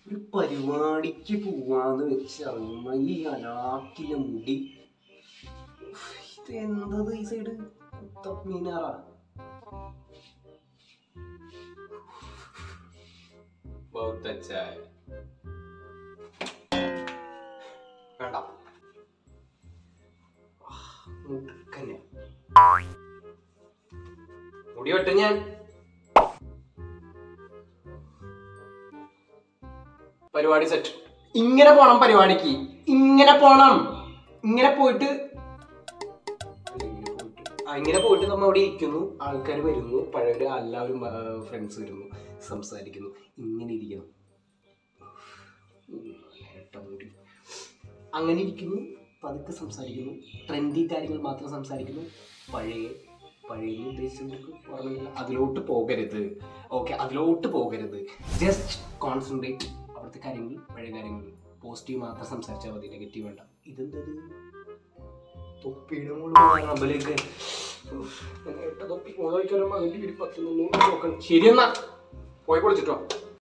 ഒരു പരിപാടിക്ക് പോവാന്ന് വെച്ചിറങ്ങുമ്പോ ഈ അലാക്കിലെ മുടി ഉഫ്, ഇത് എന്തത് ഈ സൈഡ് മീനാറാ बहुत अच्छा है വേണ്ട മുടുക്കന്നെ മുടി വെട്ടും ഞാൻ പരിപാടി സെറ്റ് ഇങ്ങനെ പോണം പരിപാടിക്ക് ഇങ്ങനെ പോണം ഇങ്ങനെ പോയിട്ട് അല്ല, ഇങ്ങനെ പോയിട്ട് ആ, ഇങ്ങനെ പോയിട്ട് നമ്മൾ അവിടെ ഇരിക്കുന്നു ആൾക്കാർ വരുന്നു പഴയ എല്ലാവരും ഫ്രണ്ട്സ് വരുന്നു സംസാരിക്കുന്നു ഇങ്ങനെ ഇരിക്കുന്നു ഉം, ഏട്ട മുടി. അങ്ങനെ ഇരിക്കുന്നു പതുക്കെ സംസാരിക്കുന്നു ട്രെൻഡി കാര്യങ്ങൾ മാത്രം സംസാരിക്കുന്നു പഴയ പഴയ ഉദ്ദേശിച്ചവർക്ക് ഓർമ്മയില്ല അതിലോട്ട് പോകരുത് ഓക്കെ അതിലോട്ട് പോകരുത് ജസ്റ്റ് കോൺസെൻട്രേറ്റ് അവിടുത്തെ കാര്യങ്ങൾ പഴയ കാര്യങ്ങൾ പോസിറ്റീവ് മാത്രം സംസാരിച്ചാൽ മതി നെഗറ്റീവ് വേണ്ട ഇതെന്തത് തൊപ്പിയുടെ മുകളിൽ അമ്പലേക്ക് തൊപ്പി മുതൽ ശരി എന്നാ പോയി പൊളിച്ചിട്ടോ